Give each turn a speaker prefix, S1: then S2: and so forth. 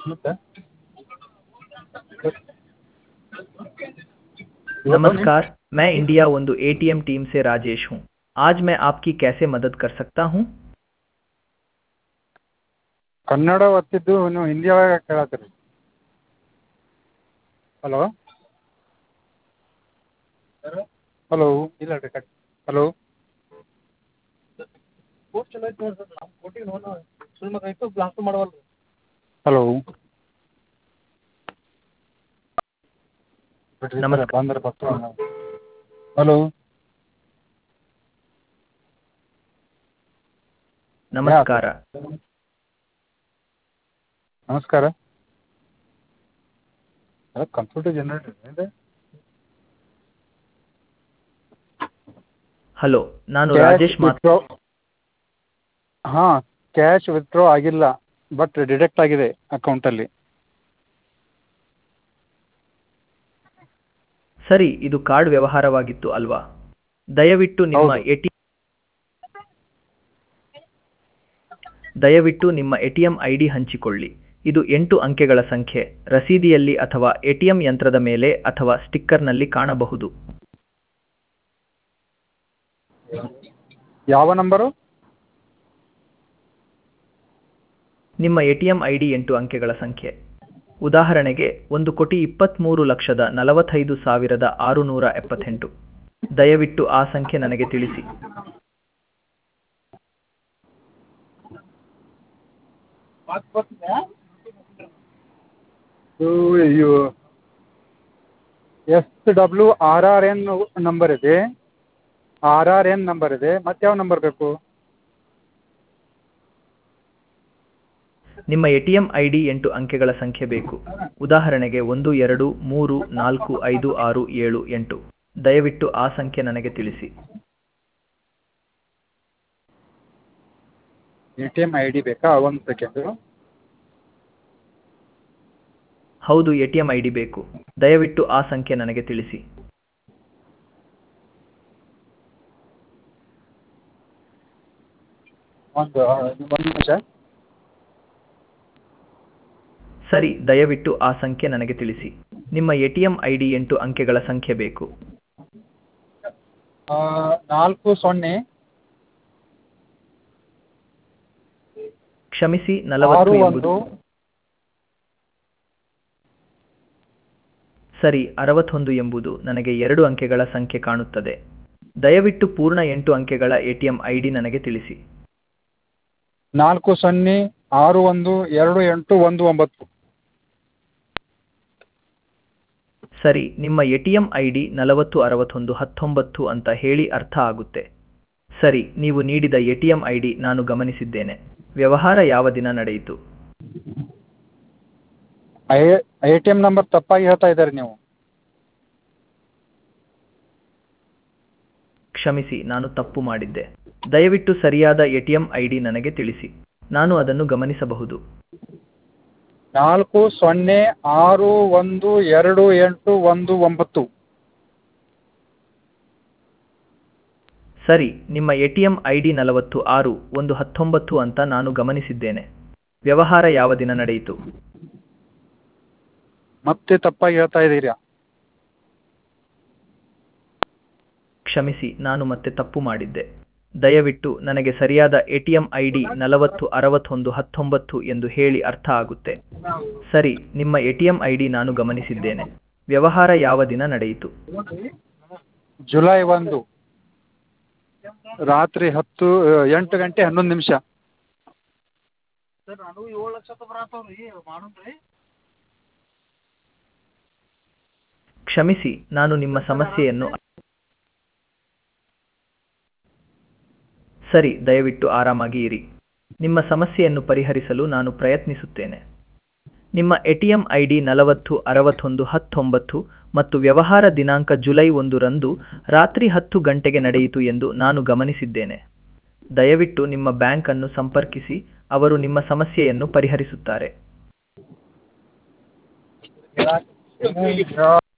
S1: नमस्कार मैं इंडिया ಒಂದು एटीएम टीम से राजेश हूँ आज मैं आपकी कैसे मदद कर सकता हूँ
S2: ಕನ್ನಡ ಒತ್ತಿದ್ದು ನೀವು ಹಿಂದಿ ಒಳಗೆ ಕೇಳತ್ತೀರಿ ಹಲೋ ಹಲೋ ಇಲ್ಲ ರೀ ಕಟ್ ಹಲೋ ಹಲೋ
S1: ನಮಸ್ಕಾರ.
S2: ಬಂದ್ರೆ ಬರ್ತೀವಿ ನಾವು ಹಲೋ
S1: ನಮಸ್ಕಾರ
S2: ನಮಸ್ಕಾರ ಕಂಪ್ಯೂಟರ್ ಜನರೇಟರ್ ಇದೆ
S1: ಹಲೋ ನಾನು ರಾಜೇಶ್ ಮಾತ್
S2: ಹಾಂ ಕ್ಯಾಶ್ ವಿತ್ಡ್ರಾ ಆಗಿಲ್ಲ ಬಟ್ ಡಿಡಕ್ಟ್ ಆಗಿದೆ ಅಕೌಂಟಲ್ಲಿ
S1: ಸರಿ ಇದು ಕಾರ್ಡ್ ವ್ಯವಹಾರವಾಗಿತ್ತು ಅಲ್ವಾ ದಯವಿಟ್ಟು ನಿಮ್ಮ
S2: ಹೌದು.
S1: ಎಟಿ ದಯವಿಟ್ಟು ನಿಮ್ಮ ಎಟಿಎಂ ಐಡಿ ಹಂಚಿಕೊಳ್ಳಿ ಇದು ಎಂಟು ಅಂಕೆಗಳ ಸಂಖ್ಯೆ ರಸೀದಿಯಲ್ಲಿ ಅಥವಾ ಎಟಿಎಂ ಯಂತ್ರದ ಮೇಲೆ ಅಥವಾ ಸ್ಟಿಕ್ಕರ್ನಲ್ಲಿ ಕಾಣಬಹುದು
S2: ಯಾವ ನಂಬರು
S1: ನಿಮ್ಮ ಎಟಿಎಂ ಐಡಿ ಎಂಟು ಅಂಕೆಗಳ ಸಂಖ್ಯೆ ಉದಾಹರಣೆಗೆ ಒಂದು ಕೋಟಿ ಇಪ್ಪತ್ತ್ಮೂರು ಲಕ್ಷದ ನಲವತ್ತೈದು ಸಾವಿರದ ಆರುನೂರ ಎಪ್ಪತ್ತೆಂಟು ದಯವಿಟ್ಟು ಆ ಸಂಖ್ಯೆ ನನಗೆ ತಿಳಿಸಿ
S2: ಅಯ್ಯೋ S W R R N number ಇದೆ ಆರ್ ಆರ್ ಎನ್ ನಂಬರ್ ಇದೆ ಮತ್ತೆ ಯಾವ ನಂಬರ್ ಬೇಕು
S1: ನಿಮ್ಮ ಎಟಿಎಂ ಐಡಿ ಎಂಟು ಅಂಕೆಗಳ ಸಂಖ್ಯೆ ಬೇಕು ಉದಾಹರಣೆಗೆ ಒಂದು ಎರಡು ಮೂರು ನಾಲ್ಕು ಐದು ಆರು ಏಳು ಎಂಟು ದಯವಿಟ್ಟು ಆ ಸಂಖ್ಯೆ ನನಗೆ ತಿಳಿಸಿ
S2: A T M I D ಬೇಕಾ ಒಂದು ಸೆಕೆಂಡು
S1: ಹೌದು ಎಟಿಎಂ ಐಡಿ ಬೇಕು ದಯವಿಟ್ಟು ಆ ಸಂಖ್ಯೆ ನನಗೆ ತಿಳಿಸಿ
S2: ಒಂದು ಒಂದು ನಿಮಿಷ
S1: ಸರಿ ದಯವಿಟ್ಟು ಆ ಸಂಖ್ಯೆ ನನಗೆ ತಿಳಿಸಿ ನಿಮ್ಮ ಎಟಿಎಂ ಐಡಿ ಎಂಟು ಅಂಕೆಗಳ ಸಂಖ್ಯೆ ಬೇಕು
S2: ಆ, ನಾಲ್ಕು ಸೊನ್ನೆ
S1: ಕ್ಷಮಿಸಿ
S2: ಆರು
S1: ನಲವತ್ತು
S2: ಒಂದು
S1: ಎಂಬುದು ಸರಿ ಅರವತ್ತೊಂದು ಎಂಬುದು ನನಗೆ ಎರಡು ಅಂಕೆಗಳ ಸಂಖ್ಯೆ ಕಾಣುತ್ತದೆ ದಯವಿಟ್ಟು ಪೂರ್ಣ ಎಂಟು ಅಂಕೆಗಳ ಎಟಿಎಂ ಐಡಿ ನನಗೆ ತಿಳಿಸಿ
S2: ನಾಲ್ಕು ಸೊನ್ನೆ ಆರು ಒಂದು ಎರಡು ಎಂಟು ಒಂದು ಒಂಬತ್ತು
S1: ಸರಿ ನಿಮ್ಮ ಎಟಿಎಂ ಐಡಿ ನಲವತ್ತು ಅರವತ್ತೊಂದು ಹತ್ತೊಂಬತ್ತು ಅಂತ ಹೇಳಿ ಅರ್ಥ ಆಗುತ್ತೆ ಸರಿ ನೀವು ನೀಡಿದ ಎಟಿಎಂ ಐಡಿ ನಾನು ಗಮನಿಸಿದ್ದೇನೆ ವ್ಯವಹಾರ ಯಾವ ದಿನ ನಡೆಯಿತು
S2: I I T M number ತಪ್ಪಾಗಿ ಹೇಳ್ತಾ ಇದ್ದಾರೆ ನೀವು
S1: ಕ್ಷಮಿಸಿ ನಾನು ತಪ್ಪು ಮಾಡಿದ್ದೆ ದಯವಿಟ್ಟು ಸರಿಯಾದ ಎಟಿಎಂ ಐಡಿ ನನಗೆ ತಿಳಿಸಿ ನಾನು ಅದನ್ನು ಗಮನಿಸಬಹುದು
S2: ನಾಲ್ಕು ಸೊನ್ನೆ ಆರು ಒಂದು ಎರಡು ಎಂಟು ಒಂದು ಒಂಬತ್ತು
S1: ಸರಿ ನಿಮ್ಮ ಎಟಿಎಂ ಐಡಿ ನಲವತ್ತು ಆರು ಒಂದು ಹತ್ತೊಂಬತ್ತು ಅಂತ ನಾನು ಗಮನಿಸಿದ್ದೇನೆ ವ್ಯವಹಾರ ಯಾವ ದಿನ ನಡೆಯಿತು
S2: ಮತ್ತೆ ತಪ್ಪಾಗಿ ಹೇಳ್ತಾ ಇದ್ದೀರಾ
S1: ಕ್ಷಮಿಸಿ ನಾನು ಮತ್ತೆ ತಪ್ಪು ಮಾಡಿದ್ದೆ ದಯವಿಟ್ಟು ನನಗೆ ಸರಿಯಾದ ಎಟಿಎಂ ಐಡಿ ನಲವತ್ತು ಅರವತ್ತೊಂದು ಹತ್ತೊಂಬತ್ತು ಎಂದು ಹೇಳಿ ಅರ್ಥ ಆಗುತ್ತೆ ಸರಿ ನಿಮ್ಮ ಎಟಿಎಂ ಐಡಿ ನಾನು ಗಮನಿಸಿದ್ದೇನೆ ವ್ಯವಹಾರ ಯಾವ ದಿನ ನಡೆಯಿತು
S2: ಜುಲೈ ಒಂದು ರಾತ್ರಿ ಹತ್ತು ಆ, ಎಂಟು ಗಂಟೆ ಹನ್ನೊಂದು ನಿಮಿಷ
S1: ಕ್ಷಮಿಸಿ ನಾನು ನಿಮ್ಮ ಸಮಸ್ಯೆಯನ್ನು ಸರಿ ದಯವಿಟ್ಟು ಆರಾಮಾಗಿ ಇರಿ ನಿಮ್ಮ ಸಮಸ್ಯೆಯನ್ನು ಪರಿಹರಿಸಲು ನಾನು ಪ್ರಯತ್ನಿಸುತ್ತೇನೆ ನಿಮ್ಮ ಎಟಿಎಂ ಐಡಿ ನಲವತ್ತು ಅರವತ್ತೊಂದು ಹತ್ತೊಂಬತ್ತು ಮತ್ತು ವ್ಯವಹಾರ ದಿನಾಂಕ ಜುಲೈ ಒಂದರಂದು ರಾತ್ರಿ ಹತ್ತು ಗಂಟೆಗೆ ನಡೆಯಿತು ಎಂದು ನಾನು ಗಮನಿಸಿದ್ದೇನೆ ದಯವಿಟ್ಟು ನಿಮ್ಮ ಬ್ಯಾಂಕ್ ಅನ್ನು ಸಂಪರ್ಕಿಸಿ ಅವರು ನಿಮ್ಮ ಸಮಸ್ಯೆಯನ್ನು ಪರಿಹರಿಸುತ್ತಾರೆ